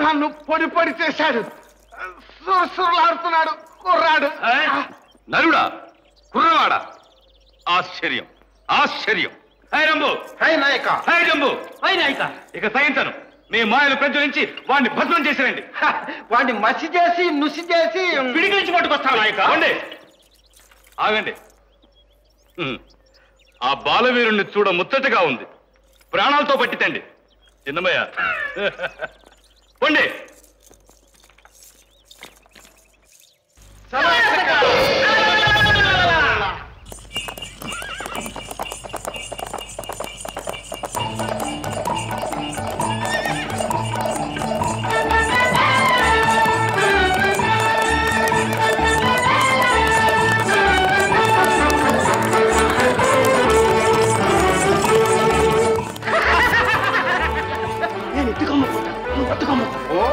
నన్ను పొడి పొడి చేశాడు సురసురలాడుతున్నాడు కుర్రాడు నరుడా కుర్రవాడా ఆశ్చర్యం ఆశ్చర్యం హై రంబు హై నాయక హై జంబు హై నాయక ఇక సహించను మీ మాయలు ప్రజ్వలించి వాడిని భస్మం చేసిరండి వాడిని మసి చేసి నుసి చేసి పిడికిలించి పట్టుకొస్తాను నాయక ఆగండి ఆగండి హ్మ్. ఆ బాలవీరుణ్ణి చూడ ముచ్చటగా ఉంది ప్రాణాలతో పట్టితండి చిన్నమయ్య పొండి నేను ఎత్తుకోమ్మపోతా నువ్వు పట్టుకోమ్మ ఓ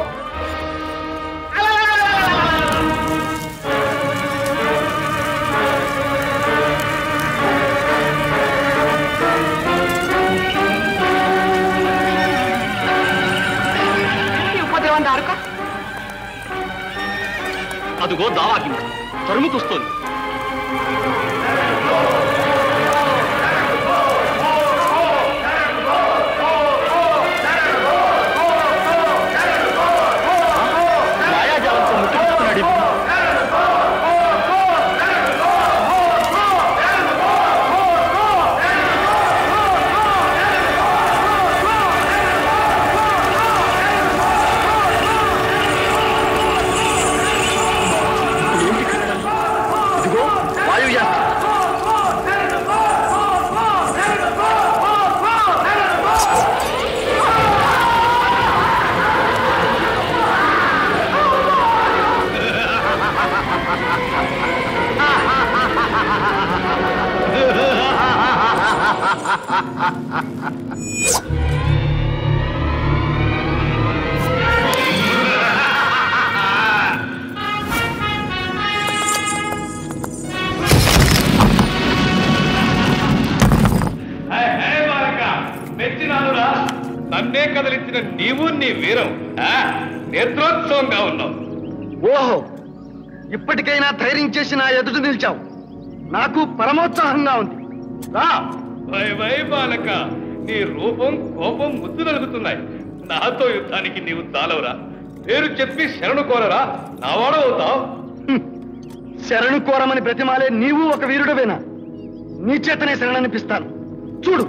అదిగో దావాకి తరుముకొస్తోంది మాయాజాలంతో ముట్టుకుంటున్నాడు ఇదిగో వాయుయాస్త్రం హే, హే, బాలక, మెచ్చినానురా నన్నే కదిలించిన నీవు నీ వీరం ఆ, నేత్రోత్సవంగా ఉన్నావు ఓహో ఇప్పటికైనా ధైర్యం చేసి నా ఎదుట నిలిచావు నాకు పరమోత్సాహంగా ఉంది రా వై వై బాలక నీ రూపం కోపం ముద్దు నలుగుతున్నాయి నాతో యుద్ధానికి నీవు తాళవరా పేరు చెప్పి శరణు కోరరా నావాడవుతావు హ్మ్. శరణు కోరమని బ్రతిమాలే నీవు ఒక వీరుడవేనా నీ చేతనే శరణనిపిస్తాను చూడు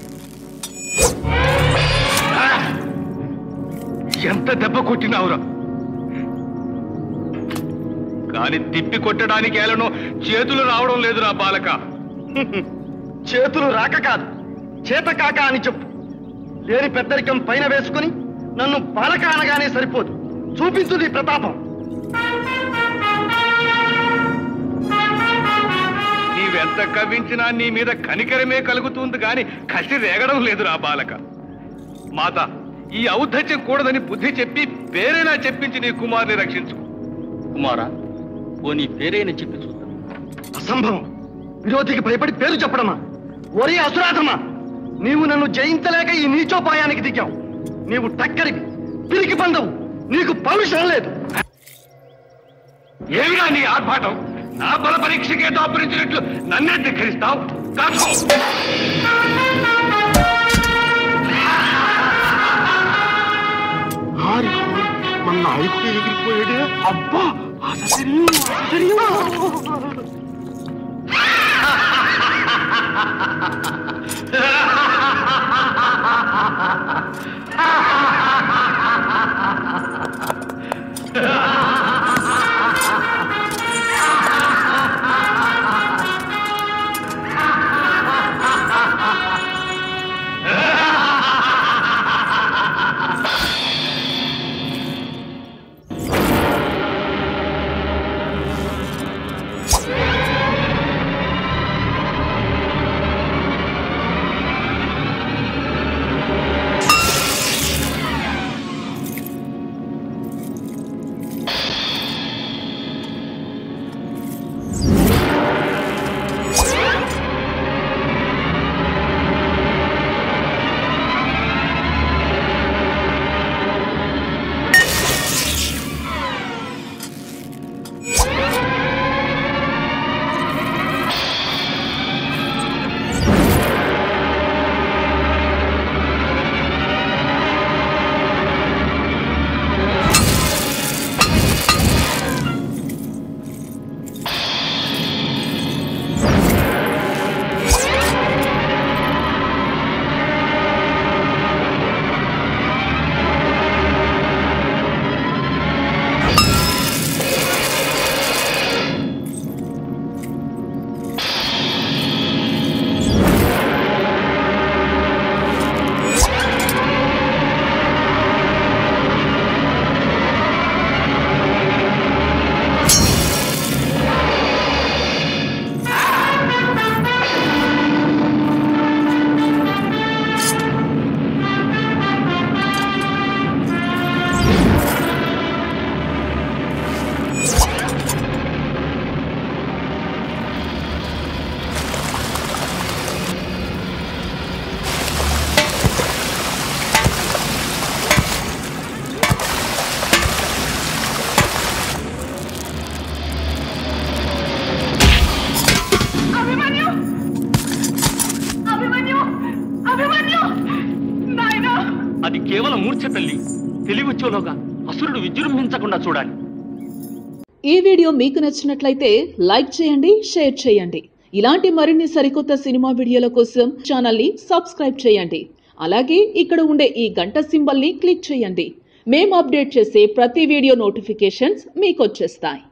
ఎంత దెబ్బ కొట్టినావురా కాని తిప్పి కొట్టడానికి ఏలను చేతులు రావడం లేదురా బాలక చేతులు రాక కాదు చేత కాక అని చెప్పు లేని పెద్దరికం పైన వేసుకుని నన్ను బాలక అనగానే సరిపోదు చూపించు నీ ప్రతాపం నీవెంత కవ్వించినా నీ మీద కనికరమే కలుగుతుంది గాని కసి రేగడం లేదురా బాలక మాత ఈ ఔద్ధత్యం కూడదని బుద్ధి చెప్పి పేరేనా చెప్పించి నీ కుమారుని రక్షించు కుమారా ఓ నీ పేరైనా చెప్పి చూద్దాం అసంభవం విరోధికి భయపడి పేరు చెప్పడమా ఒరే అసురాధమా నీవు నన్ను జయించలేక ఈ నీచోపాయానికి దిగావు నీవు టక్కరివి పిరికి పందవు నీకు పౌరుషం లేదు ఏమిరా నీ ఆర్భాటం నా బల పరీక్షకే దాపురించినట్లు నన్నే ధిక్కరిస్తావు కాదు మన నాయకుడు ఎగిరిపోయాడే అబ్బా అది కేవలం మూర్ఛ తల్లి తెలివచ్చోలోగా అసురుడు విజృంభించకుండా చూడాలి ఈ వీడియో మీకు నచ్చినట్లయితే లైక్ చేయండి షేర్ చేయండి ఇలాంటి మరిన్ని సరికొత్త సినిమా వీడియోల కోసం ఛానల్ని సబ్స్క్రైబ్ చేయండి అలాగే ఇక్కడ ఉండే ఈ గంట సింబల్ని క్లిక్ చేయండి మేము అప్డేట్ చేసే ప్రతి వీడియో నోటిఫికేషన్స్ మీకు వచ్చేస్తాయి